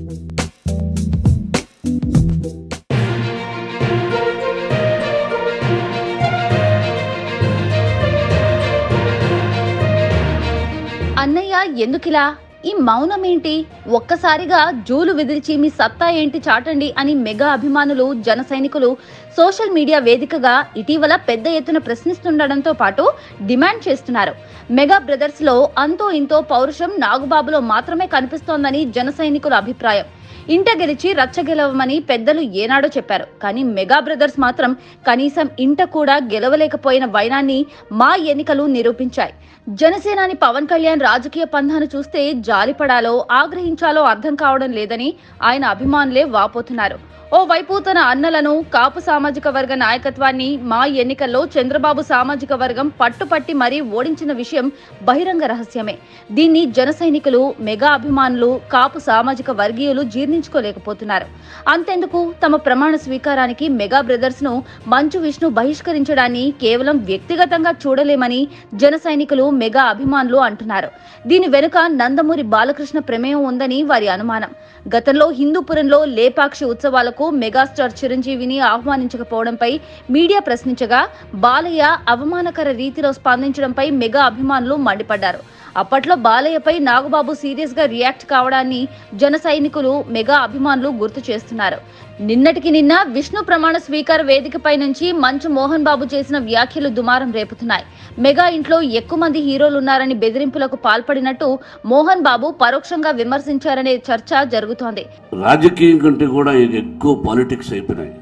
అన్నయ్య ఎందుకిలా ఈ మౌనం ఏంటి ఒక్కసారిగా జూలు విదిల్చి మీ సత్తా ఏంటి చాటండి అని మెగా అభిమానులు జన సైనికులు సోషల్ మీడియా వేదికగా ఇటీవల పెద్ద ఎత్తున ప్రశ్నిస్తుండడంతో పాటు డిమాండ్ చేస్తున్నారు మెగా బ్రదర్స్ లో అంతో ఇంతో పౌరుషం నాగుబాబులో మాత్రమే కనిపిస్తోందని జన సైనికుల అభిప్రాయం ఇంట గెలిచి రచ్చ గెలవమని పెద్దలు ఏనాడో చెప్పారు కానీ మెగా బ్రదర్స్ మాత్రం కనీసం ఇంట కూడా గెలవలేకపోయిన వైనాన్ని మా ఎన్నికలు నిరూపించాయి జనసేనాని పవన్ కళ్యాణ్ రాజకీయ పంధాను చూస్తే జాలిపడాలో ఆగ్రహించాలో అర్థం కావడం లేదని ఆయన అభిమానులే వాపోతున్నారు ఓవైపు తన అన్నలను కాపు సామాజిక వర్గ నాయకత్వాన్ని మా ఎన్నికల్లో చంద్రబాబు సామాజిక వర్గం పట్టుపట్టి మరీ ఓడించిన విషయం బహిరంగ రహస్యమే దీన్ని జన సైనికులు మెగా అభిమానులు కాపు సామాజిక వర్గీయులు జీర్ణించుకోలేకపోతున్నారు అంతెందుకు తమ ప్రమాణ స్వీకారానికి మెగా బ్రదర్స్ ను మంచు విష్ణు బహిష్కరించడాన్ని కేవలం వ్యక్తిగతంగా చూడలేమని జన సైనికులు మెగా అభిమానులు అంటున్నారు దీని వెనుక నందమూరి బాలకృష్ణ ప్రమేయం ఉందని వారి అనుమానం గతంలో హిందూపురంలో లేపాక్షి ఉత్సవాలకు మెగాస్టార్ చిరంజీవిని ఆహ్వానించకపోవడంపై మీడియా ప్రశ్నించగా బాలయ్య అవమానకర రీతిలో స్పందించడంపై మెగా అభిమానులు మండిపడ్డారు అప్పట్లో బాలయ్యపై నాగబాబు సీరియస్ గా రియాక్ట్ కావడాన్ని జన సైనికులు మెగా అభిమానులు గుర్తు చేస్తున్నారు నిన్నటికి నిన్న విష్ణు ప్రమాణ స్వీకార వేదికపై నుంచి మంచు మోహన్ బాబు చేసిన వ్యాఖ్యలు దుమారం రేపుతున్నాయి మెగా ఇంట్లో ఎక్కువ మంది హీరోలున్నారని బెదిరింపులకు పాల్పడినట్టు మోహన్ బాబు పరోక్షంగా విమర్శించారనే చర్చ జరుగుతోంది రాజకీయం కంటే కూడా ఇది ఎక్కువ పాలిటిక్స్ అయిపోయినాయి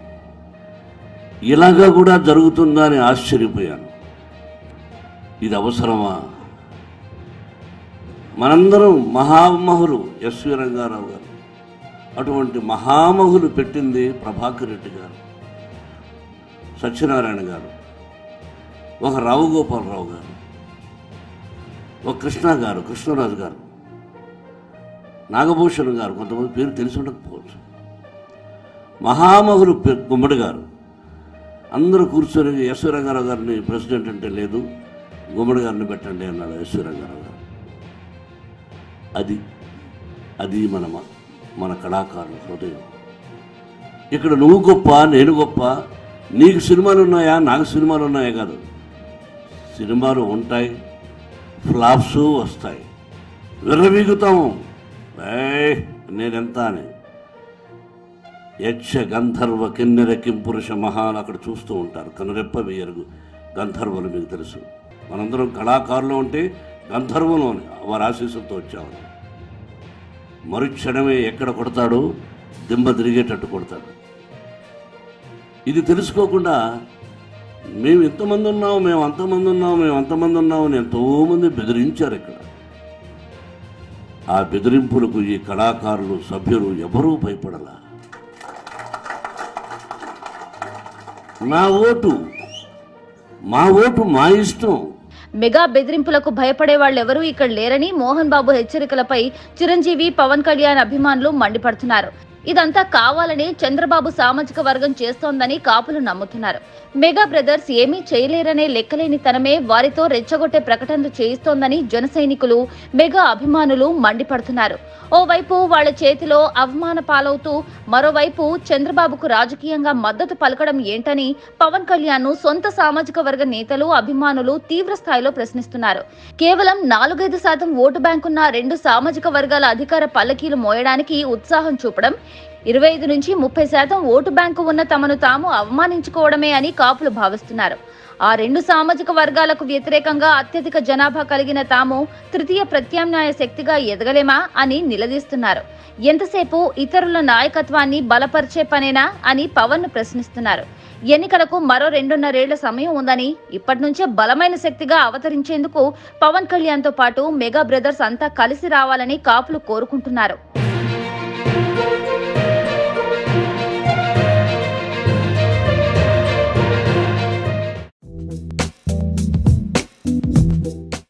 ఇలాగా కూడా జరుగుతుందా అని ఆశ్చర్యపోయాను ఇది అవసరమా మనందరం మహామహులు ఎస్వి రంగారావు గారు అటువంటి మహామహులు పెట్టింది ప్రభాకర్ రెడ్డి గారు సత్యనారాయణ గారు ఒక రావు గోపాలరావు గారు ఒక కృష్ణ గారు కృష్ణరాజు గారు నాగభూషణ్ గారు కొంతమంది పేరు తెలిసి ఉండకపోవచ్చు మహామహులు పె- గుమ్మడి గారు అందరూ కూర్చొని ఎస్వి రంగారావు గారిని ప్రెసిడెంట్ అంటే లేదు గుమ్మడి గారిని పెట్టండి అన్నాడు ఎస్వి రంగారావు గారు అది అది మన మ- మన కళాకారుల హృదయం ఇక్కడ నువ్వు గొప్ప నేను గొప్ప నీకు సినిమాలు ఉన్నాయా నాకు సినిమాలు ఉన్నాయా కాదు సినిమాలు ఉంటాయి ఫ్లాప్స్ వస్తాయి విర్రవీగుతాము ఏయ్ నేనెంత అని యక్ష గంధర్వ కిన్నెర కింపురుష మహాన్ అక్కడ చూస్తూ ఉంటారు కనురెప్ప వేయరు గంధర్వులు మీకు తెలుసు మనందరం కళాకారులు ఉంటే గంధర్వులోని వారి ఆశీస్సులతో వచ్చామని మరుక్షణమే ఎక్కడ కొడతాడో దింబ తిరిగేటట్టు కొడతాడు ఇది తెలుసుకోకుండా మేము ఎంతమంది ఉన్నాం మేము అంతమంది ఉన్నాం మేము అంతమంది ఉన్నాం అని ఎంతోమంది బెదిరించారు ఇక్కడ ఆ బెదిరింపులకు ఈ కళాకారులు సభ్యులు ఎవరూ భయపడలా నా ఓటు మా ఓటు మా ఇష్టం మెగా బెదిరింపులకు భయపడే వాళ్ళెవరూ ఇక్కడ లేరని మోహన్ బాబు హెచ్చరికలపై చిరంజీవి పవన్ కళ్యాణ్ అభిమానులు మండిపడుతున్నారు ఇదంతా కావాలని చంద్రబాబు సామాజిక వర్గం చేస్తోందని కాపులు నమ్ముతున్నారు మెగా బ్రదర్స్ ఏమీ చేయలేరనే లెక్కలేని తనమే వారితో రెచ్చగొట్టే ప్రకటనలు చేయిస్తోందని జన సైనికులు మెగా అభిమానులు మండిపడుతున్నారు ఓవైపు వాళ్ళ చేతిలో అవమాన పాలవుతూ మరోవైపు చంద్రబాబుకు రాజకీయంగా మద్దతు పలకడం ఏంటని పవన్ కళ్యాణ్ సొంత సామాజిక వర్గ నేతలు అభిమానులు తీవ్ర స్థాయిలో ప్రశ్నిస్తున్నారు కేవలం నాలుగైదు శాతం ఓటు బ్యాంకున్న రెండు సామాజిక వర్గాల అధికార పల్లకీలు మోయడానికి ఉత్సాహం చూపడం ఇరవై ఐదు నుంచి ముప్పై శాతం ఓటు బ్యాంకు ఉన్న తమను తాము అవమానించుకోవడమే అని కాపులు భావిస్తున్నారు ఆ రెండు సామాజిక వర్గాలకు వ్యతిరేకంగా అత్యధిక జనాభా కలిగిన తాము తృతీయ ప్రత్యామ్నాయ శక్తిగా ఎదగలేమా అని నిలదీస్తున్నారు ఎంతసేపు ఇతరుల నాయకత్వాన్ని బలపరిచే పనేనా అని పవన్ ను ప్రశ్నిస్తున్నారు ఎన్నికలకు మరో రెండున్నరేళ్ల సమయం ఉందని ఇప్పటి నుంచే బలమైన శక్తిగా అవతరించేందుకు పవన్ కళ్యాణ్ తో పాటు మెగా బ్రదర్స్ అంతా కలిసి రావాలని కాపులు కోరుకుంటున్నారు